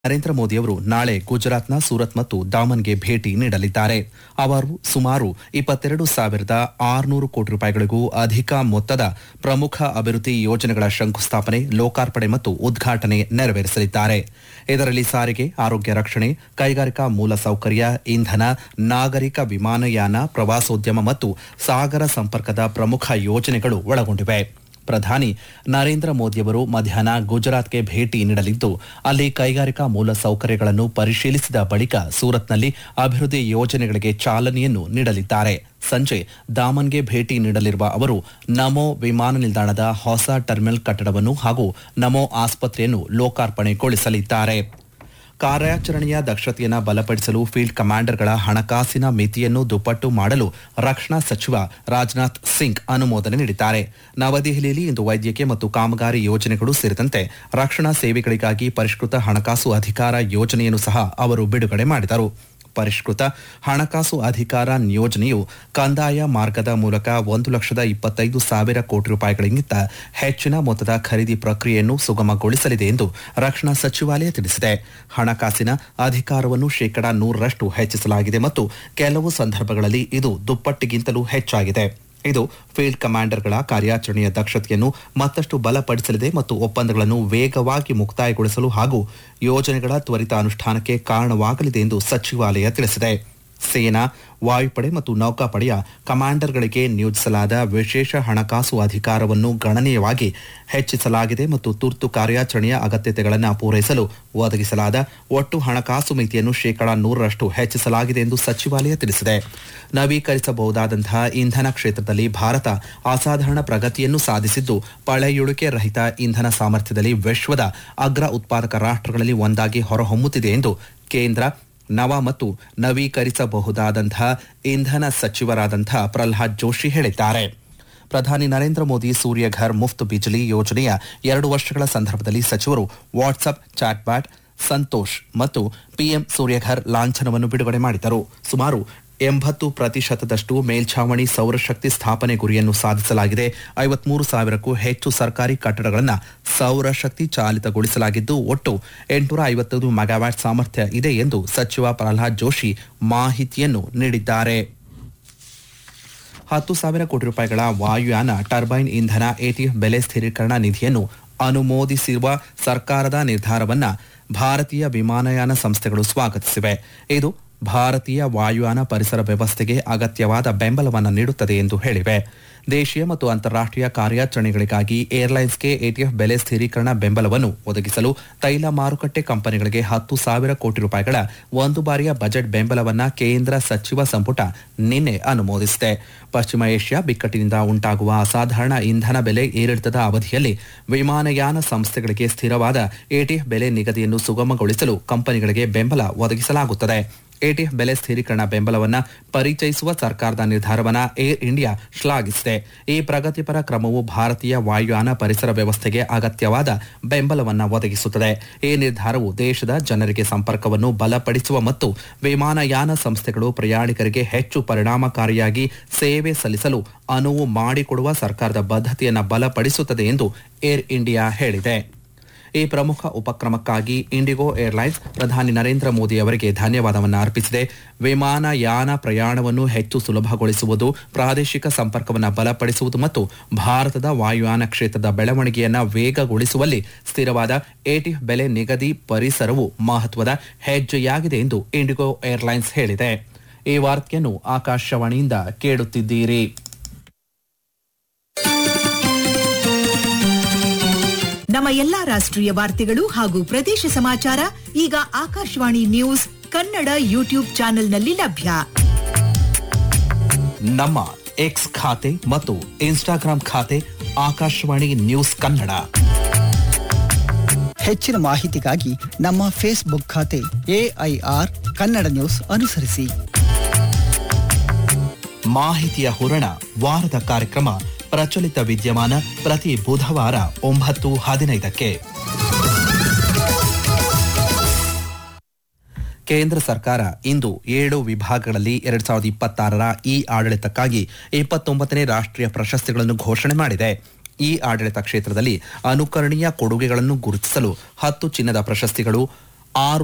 ನರೇಂದ್ರ ಮೋದಿಯವರು ನಾಳೆ ಗುಜರಾತ್ನ ಸೂರತ್ ಮತ್ತು ದಾಮನ್ಗೆ ಭೇಟಿ ನೀಡಲಿದ್ದಾರೆ ಅವರು ಸುಮಾರು ಇಪ್ಪತ್ತೆರಡು ಸಾವಿರದ ಆರುನೂರು ಕೋಟಿ ರೂಪಾಯಿಗಳಿಗೂ ಅಧಿಕ ಮೊತ್ತದ ಪ್ರಮುಖ ಅಭಿವೃದ್ಧಿ ಯೋಜನೆಗಳ ಶಂಕುಸ್ಥಾಪನೆ ಲೋಕಾರ್ಪಣೆ ಮತ್ತು ಉದ್ಘಾಟನೆ ನೆರವೇರಿಸಲಿದ್ದಾರೆ ಇದರಲ್ಲಿ ಸಾರಿಗೆ ಆರೋಗ್ಯ ರಕ್ಷಣೆ ಕೈಗಾರಿಕಾ ಮೂಲಸೌಕರ್ಯ ಇಂಧನ ನಾಗರಿಕ ವಿಮಾನಯಾನ ಪ್ರವಾಸೋದ್ಯಮ ಮತ್ತು ಸಾಗರ ಸಂಪರ್ಕದ ಪ್ರಮುಖ ಯೋಜನೆಗಳು ಒಳಗೊಂಡಿವೆ ಪ್ರಧಾನಿ ನರೇಂದ್ರ ಮೋದಿಯವರು ಮಧ್ಯಾಹ್ನ ಗುಜರಾತ್ಗೆ ಭೇಟಿ ನೀಡಲಿದ್ದು ಅಲ್ಲಿ ಕೈಗಾರಿಕಾ ಮೂಲಸೌಕರ್ಯಗಳನ್ನು ಪರಿಶೀಲಿಸಿದ ಬಳಿಕ ಸೂರತ್ನಲ್ಲಿ ಅಭಿವೃದ್ಧಿ ಯೋಜನೆಗಳಿಗೆ ಚಾಲನೆಯನ್ನು ನೀಡಲಿದ್ದಾರೆ ಸಂಜೆ ದಾಮನ್ಗೆ ಭೇಟಿ ನೀಡಲಿರುವ ಅವರು ನಮೋ ವಿಮಾನ ನಿಲ್ದಾಣದ ಹೊಸ ಟರ್ಮಿನಲ್ ಕಟ್ಟಡವನ್ನು ಹಾಗೂ ನಮೋ ಆಸ್ಪತ್ರೆಯನ್ನು ಲೋಕಾರ್ಪಣೆಗೊಳಿಸಲಿದ್ದಾರೆ ಕಾರ್ಯಾಚರಣೆಯ ದಕ್ಷತೆಯನ್ನು ಬಲಪಡಿಸಲು ಫೀಲ್ಡ್ ಕಮಾಂಡರ್ಗಳ ಹಣಕಾಸಿನ ಮಿತಿಯನ್ನು ದುಪ್ಪಟ್ಟು ಮಾಡಲು ರಕ್ಷಣಾ ಸಚಿವ ರಾಜನಾಥ್ ಸಿಂಗ್ ಅನುಮೋದನೆ ನೀಡಿದ್ದಾರೆ ನವದೆಹಲಿಯಲ್ಲಿ ಇಂದು ವೈದ್ಯಕೀಯ ಮತ್ತು ಕಾಮಗಾರಿ ಯೋಜನೆಗಳು ಸೇರಿದಂತೆ ರಕ್ಷಣಾ ಸೇವೆಗಳಿಗಾಗಿ ಪರಿಷ್ಕೃತ ಹಣಕಾಸು ಅಧಿಕಾರ ಯೋಜನೆಯನ್ನು ಸಹ ಅವರು ಬಿಡುಗಡೆ ಮಾಡಿದರು ಪರಿಷ್ಕೃತ ಹಣಕಾಸು ಅಧಿಕಾರ ಯೋಜನೆಯು ಕಂದಾಯ ಮಾರ್ಗದ ಮೂಲಕ ಒಂದು ಲಕ್ಷದ ಇಪ್ಪತ್ತೈದು ಸಾವಿರ ಕೋಟಿ ರೂಪಾಯಿಗಳಿಗಿಂತ ಹೆಚ್ಚಿನ ಮೊತ್ತದ ಖರೀದಿ ಪ್ರಕ್ರಿಯೆಯನ್ನು ಸುಗಮಗೊಳಿಸಲಿದೆ ಎಂದು ರಕ್ಷಣಾ ಸಚಿವಾಲಯ ತಿಳಿಸಿದೆ ಹಣಕಾಸಿನ ಅಧಿಕಾರವನ್ನು ಶೇಕಡಾ ನೂರರಷ್ಟು ಹೆಚ್ಚಿಸಲಾಗಿದೆ ಮತ್ತು ಕೆಲವು ಸಂದರ್ಭಗಳಲ್ಲಿ ಇದು ದುಪ್ಪಟ್ಟಿಗಿಂತಲೂ ಹೆಚ್ಚಾಗಿದೆ ಇದು ಫೀಲ್ಡ್ ಕಮಾಂಡರ್ಗಳ ಕಾರ್ಯಾಚರಣೆಯ ದಕ್ಷತೆಯನ್ನು ಮತ್ತಷ್ಟು ಬಲಪಡಿಸಲಿದೆ ಮತ್ತು ಒಪ್ಪಂದಗಳನ್ನು ವೇಗವಾಗಿ ಮುಕ್ತಾಯಗೊಳಿಸಲು ಹಾಗೂ ಯೋಜನೆಗಳ ತ್ವರಿತ ಅನುಷ್ಠಾನಕ್ಕೆ ಕಾರಣವಾಗಲಿದೆ ಎಂದು ಸಚಿವಾಲಯ ತಿಳಿಸಿದೆ ಸೇನಾ ವಾಯುಪಡೆ ಮತ್ತು ನೌಕಾಪಡೆಯ ಕಮಾಂಡರ್ಗಳಿಗೆ ನಿಯೋಜಿಸಲಾದ ವಿಶೇಷ ಹಣಕಾಸು ಅಧಿಕಾರವನ್ನು ಗಣನೀಯವಾಗಿ ಹೆಚ್ಚಿಸಲಾಗಿದೆ ಮತ್ತು ತುರ್ತು ಕಾರ್ಯಾಚರಣೆಯ ಅಗತ್ಯತೆಗಳನ್ನು ಪೂರೈಸಲು ಒದಗಿಸಲಾದ ಒಟ್ಟು ಹಣಕಾಸು ಮಿತಿಯನ್ನು ಶೇಕಡಾ ನೂರರಷ್ಟು ಹೆಚ್ಚಿಸಲಾಗಿದೆ ಎಂದು ಸಚಿವಾಲಯ ತಿಳಿಸಿದೆ ನವೀಕರಿಸಬಹುದಾದಂತಹ ಇಂಧನ ಕ್ಷೇತ್ರದಲ್ಲಿ ಭಾರತ ಅಸಾಧಾರಣ ಪ್ರಗತಿಯನ್ನು ಸಾಧಿಸಿದ್ದು ಪಳೆಯುಳಿಕೆ ರಹಿತ ಇಂಧನ ಸಾಮರ್ಥ್ಯದಲ್ಲಿ ವಿಶ್ವದ ಅಗ್ರ ಉತ್ಪಾದಕ ರಾಷ್ಟ್ರಗಳಲ್ಲಿ ಒಂದಾಗಿ ಹೊರಹೊಮ್ಮುತ್ತಿದೆ ಎಂದು ಕೇಂದ್ರ ನವ ಮತ್ತು ನವೀಕರಿಸಬಹುದಾದಂತಹ ಇಂಧನ ಸಚಿವರಾದಂತಹ ಪ್ರಲ್ಹಾದ್ ಜೋಶಿ ಹೇಳಿದ್ದಾರೆ ಪ್ರಧಾನಿ ನರೇಂದ್ರ ಮೋದಿ ಸೂರ್ಯಘರ್ ಮುಫ್ತ್ ಬಿಜ್ಲಿ ಯೋಜನೆಯ ಎರಡು ವರ್ಷಗಳ ಸಂದರ್ಭದಲ್ಲಿ ಸಚಿವರು ವಾಟ್ಸ್ಆಪ್ ಚಾಟ್ಬ್ಯಾಟ್ ಸಂತೋಷ್ ಮತ್ತು ಪಿಎಂ ಸೂರ್ಯಘರ್ ಲಾಂಛನವನ್ನು ಬಿಡುಗಡೆ ಮಾಡಿದರು ಸುಮಾರು ಎಂಬತ್ತು ಪ್ರತಿಶತದಷ್ಟು ಮೇಲ್ಛಾವಣಿ ಸೌರಶಕ್ತಿ ಸ್ಥಾಪನೆ ಗುರಿಯನ್ನು ಸಾಧಿಸಲಾಗಿದೆ ಐವತ್ಮೂರು ಸಾವಿರಕ್ಕೂ ಹೆಚ್ಚು ಸರ್ಕಾರಿ ಕಟ್ಟಡಗಳನ್ನು ಸೌರಶಕ್ತಿ ಚಾಲಿತಗೊಳಿಸಲಾಗಿದ್ದು ಒಟ್ಟು ಎಂಟುನೂರ ಐವತ್ತೈದು ಮೆಗಾವ್ಯಾಟ್ ಸಾಮರ್ಥ್ಯ ಇದೆ ಎಂದು ಸಚಿವ ಪ್ರಹ್ಲಾದ್ ಜೋಶಿ ಮಾಹಿತಿಯನ್ನು ನೀಡಿದ್ದಾರೆ ಹತ್ತು ಸಾವಿರ ಕೋಟಿ ರೂಪಾಯಿಗಳ ವಾಯುಯಾನ ಟರ್ಬೈನ್ ಇಂಧನ ಎಟಿಎಫ್ ಬೆಲೆ ಸ್ಥಿರೀಕರಣ ನಿಧಿಯನ್ನು ಅನುಮೋದಿಸಿರುವ ಸರ್ಕಾರದ ನಿರ್ಧಾರವನ್ನ ಭಾರತೀಯ ವಿಮಾನಯಾನ ಸಂಸ್ಥೆಗಳು ಸ್ವಾಗತಿಸಿವೆ ಇದು ಭಾರತೀಯ ವಾಯುಯಾನ ಪರಿಸರ ವ್ಯವಸ್ಥೆಗೆ ಅಗತ್ಯವಾದ ಬೆಂಬಲವನ್ನು ನೀಡುತ್ತದೆ ಎಂದು ಹೇಳಿವೆ ದೇಶೀಯ ಮತ್ತು ಅಂತಾರಾಷ್ಟೀಯ ಕಾರ್ಯಾಚರಣೆಗಳಿಗಾಗಿ ಏರ್ಲೈನ್ಸ್ಗೆ ಎಟಿಎಫ್ ಬೆಲೆ ಸ್ಥಿರೀಕರಣ ಬೆಂಬಲವನ್ನು ಒದಗಿಸಲು ತೈಲ ಮಾರುಕಟ್ಟೆ ಕಂಪನಿಗಳಿಗೆ ಹತ್ತು ಸಾವಿರ ಕೋಟಿ ರೂಪಾಯಿಗಳ ಒಂದು ಬಾರಿಯ ಬಜೆಟ್ ಬೆಂಬಲವನ್ನ ಕೇಂದ್ರ ಸಚಿವ ಸಂಪುಟ ನಿನ್ನೆ ಅನುಮೋದಿಸಿದೆ ಪಶ್ಚಿಮ ಏಷ್ಯಾ ಬಿಕ್ಕಟ್ಟಿನಿಂದ ಉಂಟಾಗುವ ಅಸಾಧಾರಣ ಇಂಧನ ಬೆಲೆ ಏರಿಳಿತದ ಅವಧಿಯಲ್ಲಿ ವಿಮಾನಯಾನ ಸಂಸ್ಥೆಗಳಿಗೆ ಸ್ಥಿರವಾದ ಎಟಿಎಫ್ ಬೆಲೆ ನಿಗದಿಯನ್ನು ಸುಗಮಗೊಳಿಸಲು ಕಂಪನಿಗಳಿಗೆ ಬೆಂಬಲ ಒದಗಿಸಲಾಗುತ್ತದೆ ಎಟಿಎಫ್ ಬೆಲೆ ಸ್ಥಿರೀಕರಣ ಬೆಂಬಲವನ್ನ ಪರಿಚಯಿಸುವ ಸರ್ಕಾರದ ನಿರ್ಧಾರವನ್ನ ಏರ್ ಇಂಡಿಯಾ ಶ್ಲಾಘಿಸಿದೆ ಈ ಪ್ರಗತಿಪರ ಕ್ರಮವು ಭಾರತೀಯ ವಾಯುಯಾನ ಪರಿಸರ ವ್ಯವಸ್ಥೆಗೆ ಅಗತ್ಯವಾದ ಬೆಂಬಲವನ್ನ ಒದಗಿಸುತ್ತದೆ ಈ ನಿರ್ಧಾರವು ದೇಶದ ಜನರಿಗೆ ಸಂಪರ್ಕವನ್ನು ಬಲಪಡಿಸುವ ಮತ್ತು ವಿಮಾನಯಾನ ಸಂಸ್ಥೆಗಳು ಪ್ರಯಾಣಿಕರಿಗೆ ಹೆಚ್ಚು ಪರಿಣಾಮಕಾರಿಯಾಗಿ ಸೇವೆ ಸಲ್ಲಿಸಲು ಅನುವು ಮಾಡಿಕೊಡುವ ಸರ್ಕಾರದ ಬದ್ಧತೆಯನ್ನು ಬಲಪಡಿಸುತ್ತದೆ ಎಂದು ಏರ್ ಇಂಡಿಯಾ ಹೇಳಿದೆ ಈ ಪ್ರಮುಖ ಉಪಕ್ರಮಕ್ಕಾಗಿ ಇಂಡಿಗೋ ಏರ್ಲೈನ್ಸ್ ಪ್ರಧಾನಿ ನರೇಂದ್ರ ಮೋದಿ ಅವರಿಗೆ ಧನ್ಯವಾದವನ್ನು ಅರ್ಪಿಸಿದೆ ವಿಮಾನಯಾನ ಪ್ರಯಾಣವನ್ನು ಹೆಚ್ಚು ಸುಲಭಗೊಳಿಸುವುದು ಪ್ರಾದೇಶಿಕ ಸಂಪರ್ಕವನ್ನು ಬಲಪಡಿಸುವುದು ಮತ್ತು ಭಾರತದ ವಾಯುಯಾನ ಕ್ಷೇತ್ರದ ಬೆಳವಣಿಗೆಯನ್ನು ವೇಗಗೊಳಿಸುವಲ್ಲಿ ಸ್ಥಿರವಾದ ಎಟಿಎಫ್ ಬೆಲೆ ನಿಗದಿ ಪರಿಸರವು ಮಹತ್ವದ ಹೆಜ್ಜೆಯಾಗಿದೆ ಎಂದು ಇಂಡಿಗೋ ಏರ್ಲೈನ್ಸ್ ಹೇಳಿದೆ ಈ ವಾರ್ತೆಯನ್ನು ಆಕಾಶವಾಣಿಯಿಂದ ಕೇಳುತ್ತಿದ್ದೀರಿ ನಮ್ಮ ಎಲ್ಲಾ ರಾಷ್ಟ್ರೀಯ ವಾರ್ತೆಗಳು ಹಾಗೂ ಪ್ರದೇಶ ಸಮಾಚಾರ ಈಗ ಆಕಾಶವಾಣಿ ನ್ಯೂಸ್ ಕನ್ನಡ ಯೂಟ್ಯೂಬ್ ಚಾನೆಲ್ನಲ್ಲಿ ಲಭ್ಯ ನಮ್ಮ ಎಕ್ಸ್ ಖಾತೆ ಮತ್ತು ಇನ್ಸ್ಟಾಗ್ರಾಂ ಖಾತೆ ಆಕಾಶವಾಣಿ ನ್ಯೂಸ್ ಕನ್ನಡ ಹೆಚ್ಚಿನ ಮಾಹಿತಿಗಾಗಿ ನಮ್ಮ ಫೇಸ್ಬುಕ್ ಖಾತೆ ಎಐಆರ್ ಕನ್ನಡ ನ್ಯೂಸ್ ಅನುಸರಿಸಿ ಮಾಹಿತಿಯ ಹೊರಣ ವಾರದ ಕಾರ್ಯಕ್ರಮ ಪ್ರಚಲಿತ ವಿದ್ಯಮಾನ ಪ್ರತಿ ಬುಧವಾರ ಒಂಬತ್ತು ಹದಿನೈದಕ್ಕೆ ಕೇಂದ್ರ ಸರ್ಕಾರ ಇಂದು ಏಳು ವಿಭಾಗಗಳಲ್ಲಿ ಎರಡ್ ಸಾವಿರದ ಇಪ್ಪತ್ತಾರರ ಇ ಆಡಳಿತಕ್ಕಾಗಿ ಇಪ್ಪತ್ತೊಂಬತ್ತನೇ ರಾಷ್ಟ್ರೀಯ ಪ್ರಶಸ್ತಿಗಳನ್ನು ಘೋಷಣೆ ಮಾಡಿದೆ ಈ ಆಡಳಿತ ಕ್ಷೇತ್ರದಲ್ಲಿ ಅನುಕರಣೀಯ ಕೊಡುಗೆಗಳನ್ನು ಗುರುತಿಸಲು ಹತ್ತು ಚಿನ್ನದ ಪ್ರಶಸ್ತಿಗಳು ಆರು